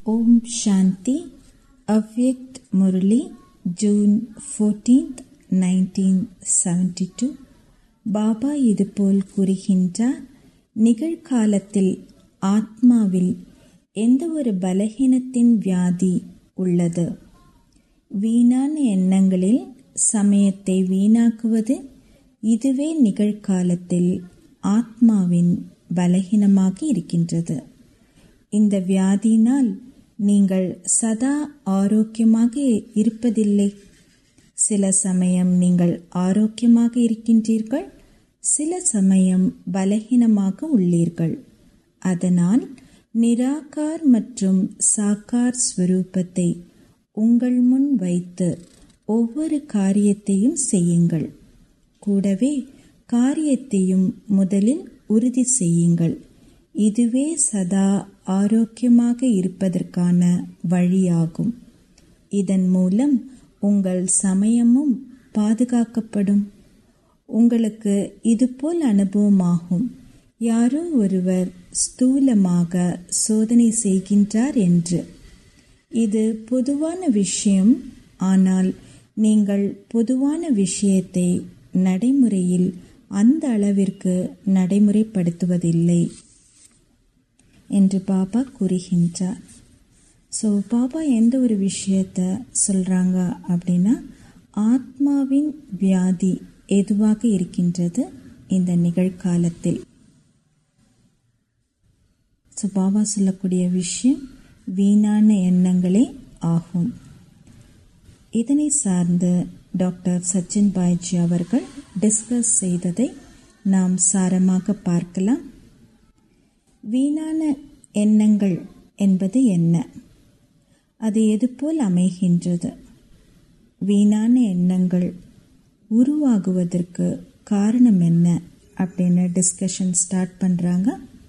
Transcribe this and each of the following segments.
ஓம் சாந்தி Avyakt Murli June fourteenth nineteen seventy two Baba இதுபோல் கூறுகின்றார் நிகழ்காலத்தில் ஆத்மாவில் எந்த ஒரு பலகீனத்தின் வியாதி உள்ளது வீணான எண்ணங்களில் சமயத்தை வீணாக்குவது இதுவே நிகழ்காலத்தில் ஆத்மாவின் பலகீனமாக இருக்கின்றது இந்த வியாதியினால் நீங்கள் சதா ஆரோக்கியமாக இருப்பதில்லை சில சமயம் நீங்கள் ஆரோக்கியமாக இருக்கின்றீர்கள் சில சமயம் பலகீனமாக உள்ளீர்கள் அதனால் நிராகார் மற்றும் சாக்கார் ஸ்வரூபத்தை உங்கள் முன் வைத்து ஒவ்வொரு காரியத்தையும் செய்யுங்கள் கூடவே காரியத்தையும் முதலில் உறுதி செய்யுங்கள் இதுவே சதா ஆரோக்கியமாக இருப்பதற்கான வழியாகும் இதன் மூலம் உங்கள் சமயமும் பாதுகாக்கப்படும் உங்களுக்கு இதுபோல் அனுபவமாகும் யாரோ ஒருவர் ஸ்தூலமாக சோதனை செய்கின்றார் என்று இது பொதுவான விஷயம் ஆனால் நீங்கள் பொதுவான விஷயத்தை நடைமுறையில் அந்த அளவிற்கு நடைமுறைப்படுத்துவதில்லை என்று பாபா கூறுகின்றார் ஸோ பாபா எந்த ஒரு விஷயத்த சொல்கிறாங்க அப்படின்னா ஆத்மாவின் வியாதி எதுவாக இருக்கின்றது இந்த நிகழ்காலத்தில் ஸோ பாபா சொல்லக்கூடிய விஷயம் வீணான எண்ணங்களே ஆகும் இதனை சார்ந்து டாக்டர் சச்சின் பாய்ஜி அவர்கள் டிஸ்கஸ் செய்ததை நாம் சாரமாக பார்க்கலாம் வீணான எண்ணங்கள் என்பது என்ன அது எதுபோல் அமைகின்றது வீணான எண்ணங்கள் உருவாகுவதற்கு காரணம் என்ன அப்படின்னு டிஸ்கஷன் ஸ்டார்ட் பண்ணுறாங்க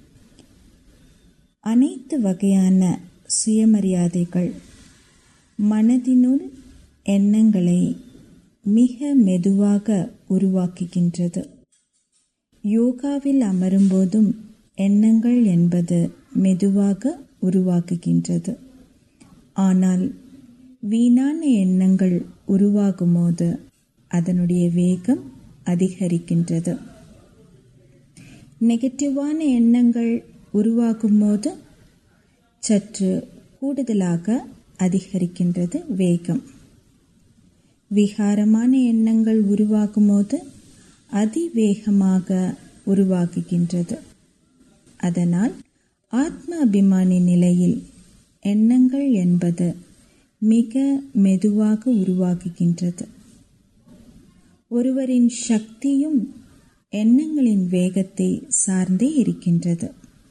அனைத்து வகையான சுயமரியாதைகள் மனதினுள் எண்ணங்களை மிக மெதுவாக உருவாக்குகின்றது யோகாவில் அமரும்போதும் எண்ணங்கள் என்பது மெதுவாக உருவாக்குகின்றது ஆனால் வீணான எண்ணங்கள் உருவாகும்போது அதனுடைய வேகம் அதிகரிக்கின்றது நெகட்டிவான எண்ணங்கள் உருவாகும்போது சற்று கூடுதலாக அதிகரிக்கின்றது வேகம் விகாரமான எண்ணங்கள் உருவாகும்போது அதிவேகமாக உருவாகுகின்றது அதனால் ஆத்ம அபிமானி நிலையில் எண்ணங்கள் என்பது மிக மெதுவாக உருவாகுகின்றது ஒருவரின் சக்தியும் எண்ணங்களின் வேகத்தை சார்ந்தே இருக்கின்றது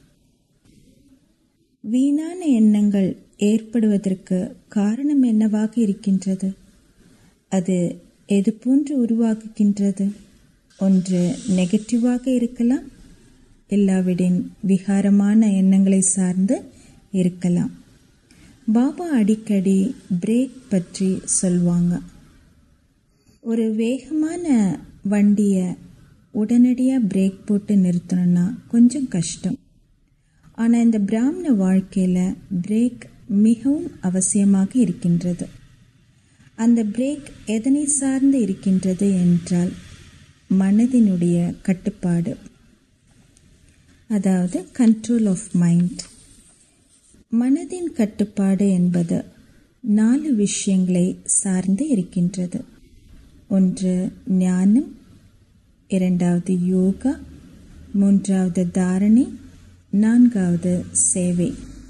வீணான எண்ணங்கள் ஏற்படுவதற்கு காரணம் என்னவாக இருக்கின்றது அது எது போன்று உருவாக்குகின்றது ஒன்று நெகட்டிவாக இருக்கலாம் இல்லாவிடின் விகாரமான எண்ணங்களை சார்ந்து இருக்கலாம் பாபா அடிக்கடி பிரேக் பற்றி சொல்வாங்க ஒரு வேகமான வண்டியை உடனடியாக பிரேக் போட்டு நிறுத்தணும்னா கொஞ்சம் கஷ்டம் ஆனால் இந்த பிராமண வாழ்க்கையில் பிரேக் மிகவும் அவசியமாக இருக்கின்றது அந்த பிரேக் எதனை சார்ந்து இருக்கின்றது என்றால் மனதினுடைய கட்டுப்பாடு அதாவது கண்ட்ரோல் ஆஃப் மைண்ட் மனதின் கட்டுப்பாடு என்பது நாலு விஷயங்களை சார்ந்து இருக்கின்றது ஒன்று ஞானம் இரண்டாவது யோகா மூன்றாவது தாரணை நான்காவது சேவை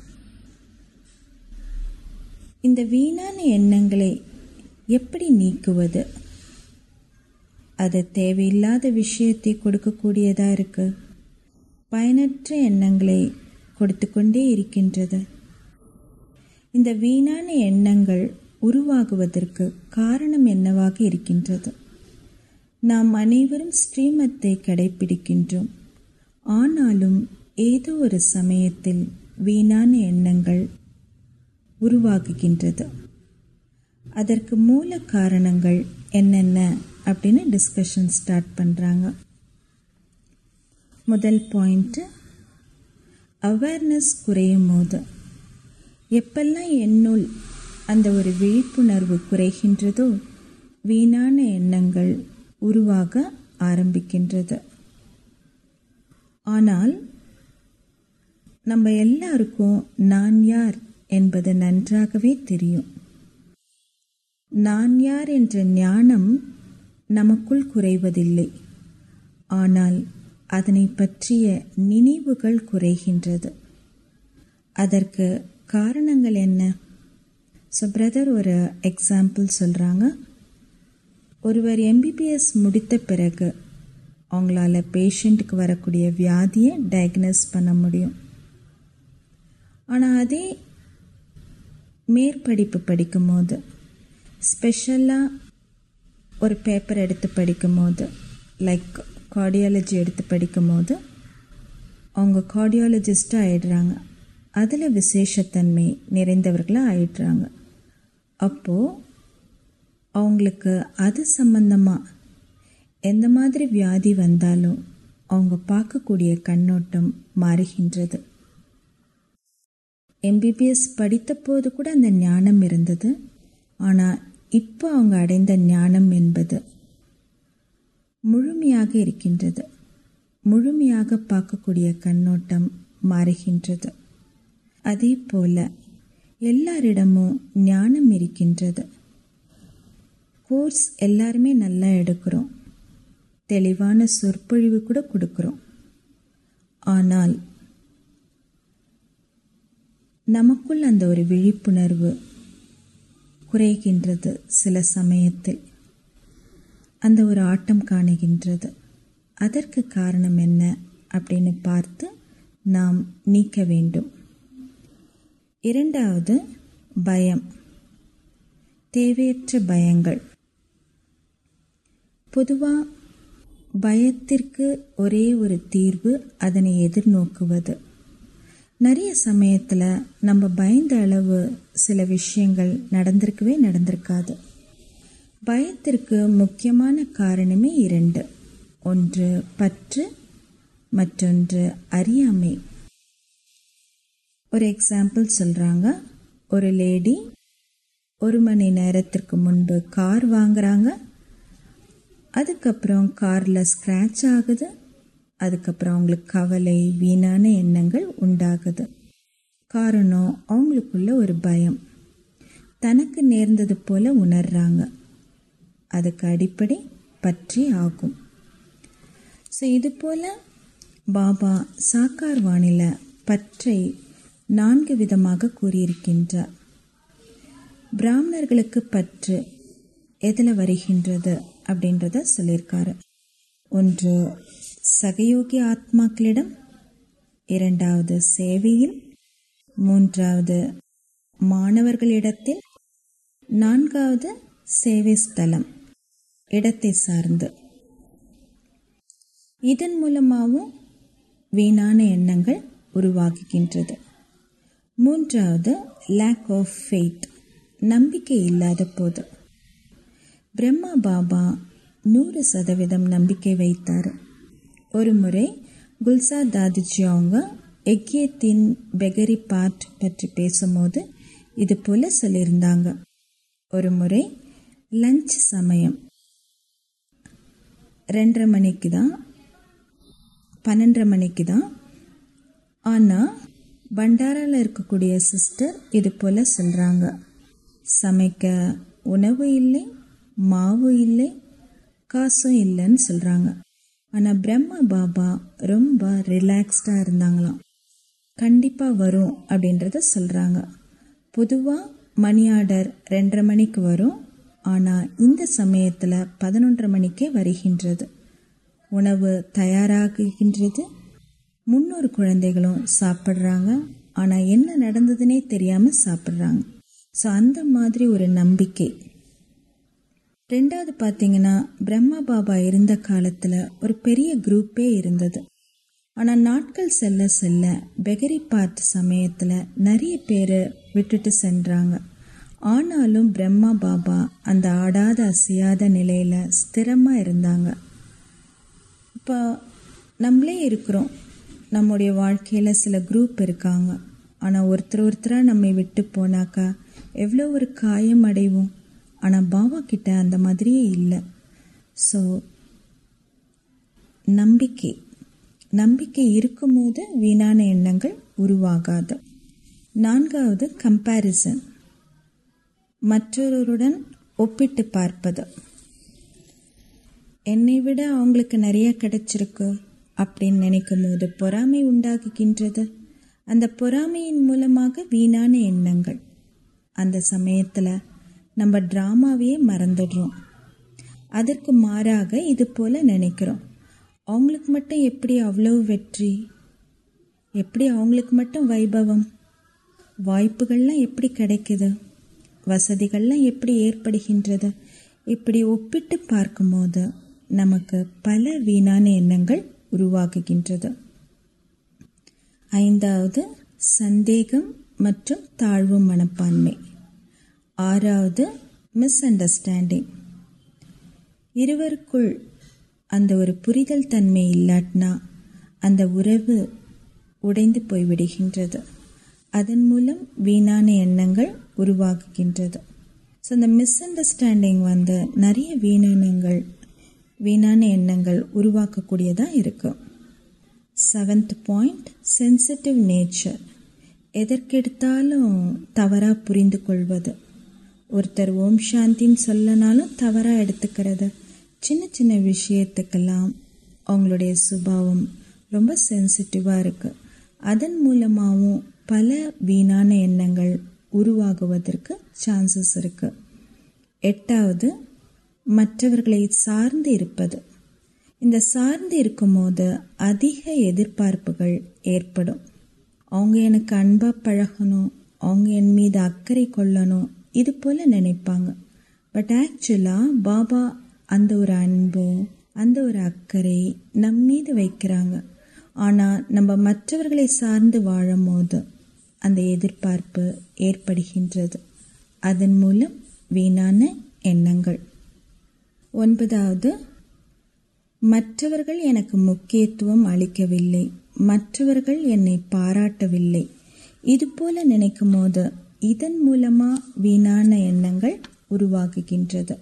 இந்த வீணான எண்ணங்களை எப்படி நீக்குவது அது தேவையில்லாத விஷயத்தை கொடுக்கக்கூடியதாக இருக்கு பயனற்ற எண்ணங்களை கொடுத்து கொண்டே இருக்கின்றது இந்த வீணான எண்ணங்கள் உருவாகுவதற்கு காரணம் என்னவாக இருக்கின்றது நாம் அனைவரும் ஸ்ரீமத்தை கடைபிடிக்கின்றோம் ஆனாலும் ஏதோ ஒரு சமயத்தில் வீணான எண்ணங்கள் உருவாகுகின்றது அதற்கு மூல காரணங்கள் என்னென்ன அப்படின்னு டிஸ்கஷன் ஸ்டார்ட் பண்ணுறாங்க முதல் பாயிண்ட்டு அவேர்னஸ் குறையும் போது எப்பெல்லாம் என்னுள் அந்த ஒரு விழிப்புணர்வு குறைகின்றதோ வீணான எண்ணங்கள் உருவாக ஆரம்பிக்கின்றது ஆனால் நம்ம எல்லாருக்கும் நான் யார் என்பது நன்றாகவே தெரியும் நான் யார் என்ற ஞானம் நமக்குள் குறைவதில்லை ஆனால் அதனை பற்றிய நினைவுகள் குறைகின்றது அதற்கு காரணங்கள் என்ன ஸோ பிரதர் ஒரு எக்ஸாம்பிள் சொல்கிறாங்க ஒருவர் எம்பிபிஎஸ் முடித்த பிறகு அவங்களால பேஷண்ட்டுக்கு வரக்கூடிய வியாதியை டயக்னோஸ் பண்ண முடியும் ஆனால் அதே மேற்படிப்பு படிக்கும்போது ஸ்பெஷலாக ஒரு பேப்பர் எடுத்து படிக்கும்போது லைக் கார்டியாலஜி எடுத்து படிக்கும்போது அவங்க கார்டியாலஜிஸ்ட்டாக ஆயிடுறாங்க அதில் விசேஷத்தன்மை நிறைந்தவர்களாக ஆயிடுறாங்க அப்போது அவங்களுக்கு அது சம்பந்தமாக எந்த மாதிரி வியாதி வந்தாலும் அவங்க பார்க்கக்கூடிய கண்ணோட்டம் மாறுகின்றது எம்பிபிஎஸ் படித்த போது கூட அந்த ஞானம் இருந்தது ஆனால் இப்போ அவங்க அடைந்த ஞானம் என்பது முழுமையாக இருக்கின்றது முழுமையாக பார்க்கக்கூடிய கண்ணோட்டம் மாறுகின்றது அதே போல எல்லாரிடமும் ஞானம் இருக்கின்றது கோர்ஸ் எல்லாருமே நல்லா எடுக்கிறோம் தெளிவான சொற்பொழிவு கூட கொடுக்குறோம் ஆனால் நமக்குள் அந்த ஒரு விழிப்புணர்வு குறைகின்றது சில சமயத்தில் அந்த ஒரு ஆட்டம் காணுகின்றது அதற்கு காரணம் என்ன அப்படின்னு பார்த்து நாம் நீக்க வேண்டும் இரண்டாவது பயம் தேவையற்ற பயங்கள் பொதுவாக பயத்திற்கு ஒரே ஒரு தீர்வு அதனை எதிர்நோக்குவது நிறைய சமயத்தில் நம்ம பயந்த அளவு சில விஷயங்கள் நடந்திருக்கவே நடந்திருக்காது பயத்திற்கு முக்கியமான காரணமே இரண்டு ஒன்று பற்று மற்றொன்று அறியாமை ஒரு எக்ஸாம்பிள் சொல்கிறாங்க ஒரு லேடி ஒரு மணி நேரத்திற்கு முன்பு கார் வாங்குறாங்க அதுக்கப்புறம் காரில் ஸ்க்ராட்ச் ஆகுது அதுக்கப்புறம் அவங்களுக்கு கவலை வீணான எண்ணங்கள் உண்டாகுது காரணம் அவங்களுக்குள்ள ஒரு பயம் தனக்கு நேர்ந்தது போல உணர்றாங்க அதுக்கு அடிப்படை பற்றி ஆகும் ஸோ இது போல் பாபா சாக்கார் வானில பற்றை நான்கு விதமாக கூறியிருக்கின்றார் பிராமணர்களுக்கு பற்று எதில் வருகின்றது அப்படின்றத சொல்லியிருக்காரு ஒன்று சகயோகி ஆத்மாக்களிடம் இரண்டாவது சேவையில் மூன்றாவது மாணவர்களிடத்தில் நான்காவது சேவை ஸ்தலம் இடத்தை சார்ந்து இதன் மூலமாகவும் வீணான எண்ணங்கள் உருவாகுகின்றது மூன்றாவது லேக் ஆஃப் ஃபெய்த் நம்பிக்கை இல்லாத போது பிரம்மா பாபா நூறு சதவீதம் நம்பிக்கை வைத்தார் ஒரு முறை குல்சா தாதிஜி அவங்க எக்கியத்தின் பெகரி பாட் பற்றி பேசும்போது இது போல சொல்லியிருந்தாங்க ஒரு முறை லஞ்ச் சமயம் ரெண்டரை மணிக்கு தான் பன்னெண்டரை மணிக்கு தான் ஆனால் பண்டாராவில் இருக்கக்கூடிய சிஸ்டர் இது போல் சொல்கிறாங்க சமைக்க உணவு இல்லை மாவு இல்லை காசும் இல்லைன்னு சொல்கிறாங்க ஆனால் பிரம்மா பாபா ரொம்ப ரிலாக்ஸ்டாக இருந்தாங்களாம் கண்டிப்பாக வரும் அப்படின்றத சொல்கிறாங்க பொதுவாக மணி ஆர்டர் ரெண்டரை மணிக்கு வரும் ஆனால் இந்த சமயத்தில் பதினொன்றரை மணிக்கே வருகின்றது உணவு தயாராகுகின்றது முன்னூறு குழந்தைகளும் சாப்பிட்றாங்க ஆனால் என்ன நடந்ததுன்னே தெரியாமல் சாப்பிட்றாங்க ஸோ அந்த மாதிரி ஒரு நம்பிக்கை ரெண்டாவது பார்த்தீங்கன்னா பிரம்மா பாபா இருந்த காலத்தில் ஒரு பெரிய குரூப்பே இருந்தது ஆனால் நாட்கள் செல்ல செல்ல பெகரி பார்ட் சமயத்தில் நிறைய பேர் விட்டுட்டு சென்றாங்க ஆனாலும் பிரம்மா பாபா அந்த ஆடாத அசையாத நிலையில் ஸ்திரமாக இருந்தாங்க இப்போ நம்மளே இருக்கிறோம் நம்முடைய வாழ்க்கையில் சில குரூப் இருக்காங்க ஆனால் ஒருத்தர் ஒருத்தராக நம்மை விட்டு போனாக்கா எவ்வளோ ஒரு காயம் அடைவோம் ஆனால் பாபா கிட்ட அந்த மாதிரியே இல்லை ஸோ நம்பிக்கை நம்பிக்கை இருக்கும்போது வீணான எண்ணங்கள் உருவாகாது நான்காவது கம்பேரிசன் மற்றொருவருடன் ஒப்பிட்டு பார்ப்பது என்னை விட அவங்களுக்கு நிறைய கிடைச்சிருக்கு அப்படின்னு நினைக்கும் போது பொறாமை உண்டாகுகின்றது அந்த பொறாமையின் மூலமாக வீணான எண்ணங்கள் அந்த சமயத்தில் நம்ம ட்ராமாவையே மறந்துடுறோம் அதற்கு மாறாக இது போல் நினைக்கிறோம் அவங்களுக்கு மட்டும் எப்படி அவ்வளோ வெற்றி எப்படி அவங்களுக்கு மட்டும் வைபவம் வாய்ப்புகள்லாம் எப்படி கிடைக்குது வசதிகள்லாம் எப்படி ஏற்படுகின்றது இப்படி ஒப்பிட்டு பார்க்கும்போது நமக்கு பல வீணான எண்ணங்கள் உருவாகுகின்றது ஐந்தாவது சந்தேகம் மற்றும் தாழ்வு மனப்பான்மை ஆறாவது மிஸ் அண்டர்ஸ்டாண்டிங் இருவருக்குள் அந்த ஒரு புரிதல் தன்மை இல்லாட்டினா அந்த உறவு உடைந்து போய்விடுகின்றது அதன் மூலம் வீணான எண்ணங்கள் உருவாகுகின்றது ஸோ இந்த மிஸ் அண்டர்ஸ்டாண்டிங் வந்து நிறைய வீணானங்கள் வீணான எண்ணங்கள் உருவாக்கக்கூடியதாக இருக்கும் செவன்த் பாயிண்ட் சென்சிட்டிவ் நேச்சர் எதற்கெடுத்தாலும் தவறாக புரிந்து கொள்வது ஒருத்தர் ஓம் சாந்தின்னு சொல்லனாலும் தவறாக எடுத்துக்கிறது சின்ன சின்ன விஷயத்துக்கெல்லாம் அவங்களுடைய சுபாவம் ரொம்ப சென்சிட்டிவாக இருக்குது அதன் மூலமாகவும் பல வீணான எண்ணங்கள் உருவாகுவதற்கு சான்சஸ் இருக்குது எட்டாவது மற்றவர்களை சார்ந்து இருப்பது இந்த சார்ந்து இருக்கும்போது அதிக எதிர்பார்ப்புகள் ஏற்படும் அவங்க எனக்கு அன்பாக பழகணும் அவங்க என் மீது அக்கறை கொள்ளணும் இது போல் நினைப்பாங்க பட் ஆக்சுவலாக பாபா அந்த ஒரு அன்பு அந்த ஒரு அக்கறை நம் மீது வைக்கிறாங்க ஆனால் நம்ம மற்றவர்களை சார்ந்து வாழும் போது அந்த எதிர்பார்ப்பு ஏற்படுகின்றது அதன் மூலம் வீணான எண்ணங்கள் ஒன்பதாவது மற்றவர்கள் எனக்கு முக்கியத்துவம் அளிக்கவில்லை மற்றவர்கள் என்னை பாராட்டவில்லை இது போல நினைக்கும் போது இதன் மூலமா வீணான எண்ணங்கள் உருவாகுகின்றது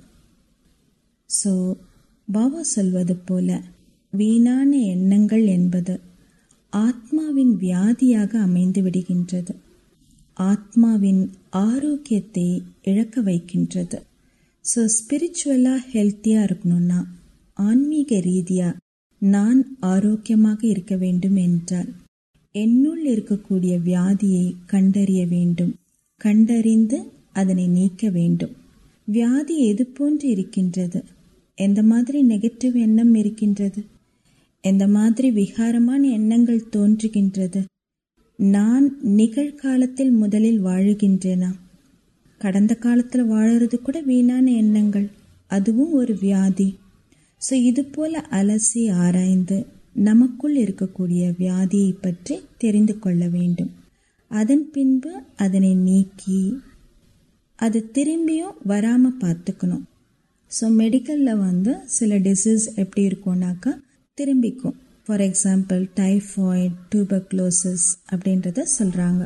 ஸோ பாபா சொல்வது போல வீணான எண்ணங்கள் என்பது ஆத்மாவின் வியாதியாக அமைந்து விடுகின்றது ஆத்மாவின் ஆரோக்கியத்தை இழக்க வைக்கின்றது ஸோ ஸ்பிரிச்சுவலாக ஹெல்த்தியாக இருக்கணும்னா ஆன்மீக ரீதியாக நான் ஆரோக்கியமாக இருக்க வேண்டும் என்றால் என்னுள் இருக்கக்கூடிய வியாதியை கண்டறிய வேண்டும் கண்டறிந்து அதனை நீக்க வேண்டும் வியாதி எது போன்று இருக்கின்றது எந்த மாதிரி நெகட்டிவ் எண்ணம் இருக்கின்றது எந்த மாதிரி விகாரமான எண்ணங்கள் தோன்றுகின்றது நான் நிகழ்காலத்தில் முதலில் வாழுகின்றேனா கடந்த காலத்தில் வாழறது கூட வீணான எண்ணங்கள் அதுவும் ஒரு வியாதி ஸோ இது போல அலசி ஆராய்ந்து நமக்குள் இருக்கக்கூடிய வியாதியை பற்றி தெரிந்து கொள்ள வேண்டும் அதன் பின்பு அதனை நீக்கி அது திரும்பியும் வராமல் பார்த்துக்கணும் ஸோ மெடிக்கலில் வந்து சில டிசீஸ் எப்படி இருக்கும்னாக்கா திரும்பிக்கும் ஃபார் எக்ஸாம்பிள் டைஃபாய்ட் டியூபக்லோசிஸ் அப்படின்றத சொல்கிறாங்க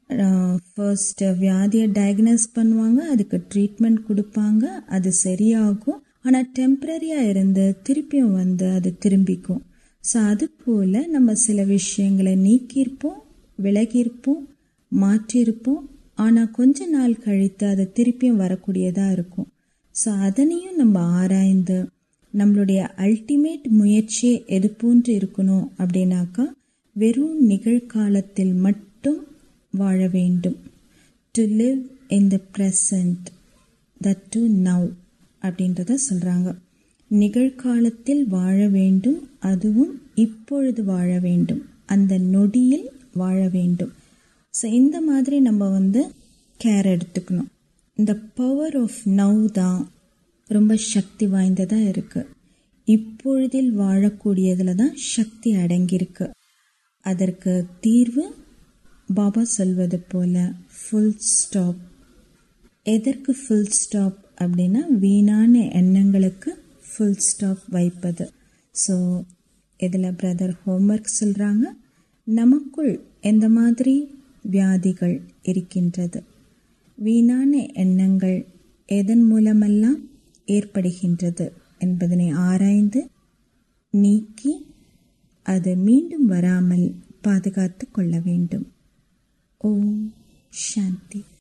ஃபர்ஸ்ட் வியாதியை டயக்னோஸ் பண்ணுவாங்க அதுக்கு ட்ரீட்மெண்ட் கொடுப்பாங்க அது சரியாகும் ஆனால் டெம்ப்ரரியாக இருந்து திருப்பியும் வந்து அது திரும்பிக்கும் ஸோ அது போல் நம்ம சில விஷயங்களை நீக்கியிருப்போம் விலகியிருப்போம் மாற்றியிருப்போம் ஆனால் கொஞ்ச நாள் கழித்து அது திருப்பியும் வரக்கூடியதாக இருக்கும் ஸோ அதனையும் நம்ம ஆராய்ந்து நம்மளுடைய அல்டிமேட் முயற்சியே எது போன்று இருக்கணும் அப்படின்னாக்கா வெறும் நிகழ்காலத்தில் மட்டும் வாழ வேண்டும் to live in the present that too now அப்படின்றத சொல்கிறாங்க நிகழ்காலத்தில் வாழ வேண்டும் அதுவும் இப்பொழுது வாழ வேண்டும் அந்த நொடியில் வாழ வேண்டும் ஸோ இந்த மாதிரி நம்ம வந்து கேர் எடுத்துக்கணும் இந்த பவர் ஆஃப் நவ் தான் ரொம்ப சக்தி வாய்ந்ததாக இருக்குது இப்பொழுதில் வாழக்கூடியதில் தான் சக்தி அடங்கியிருக்கு அதற்கு தீர்வு பாபா சொல்வது போல ஃபுல் ஸ்டாப் எதற்கு ஃபுல் ஸ்டாப் அப்படின்னா வீணான எண்ணங்களுக்கு ஃபுல் ஸ்டாப் வைப்பது ஸோ இதில் பிரதர் ஹோம்ஒர்க் சொல்கிறாங்க நமக்குள் எந்த மாதிரி வியாதிகள் இருக்கின்றது வீணான எண்ணங்கள் எதன் மூலமெல்லாம் ஏற்படுகின்றது என்பதனை ஆராய்ந்து நீக்கி அது மீண்டும் வராமல் பாதுகாத்து கொள்ள வேண்டும் ஓம் சாந்தி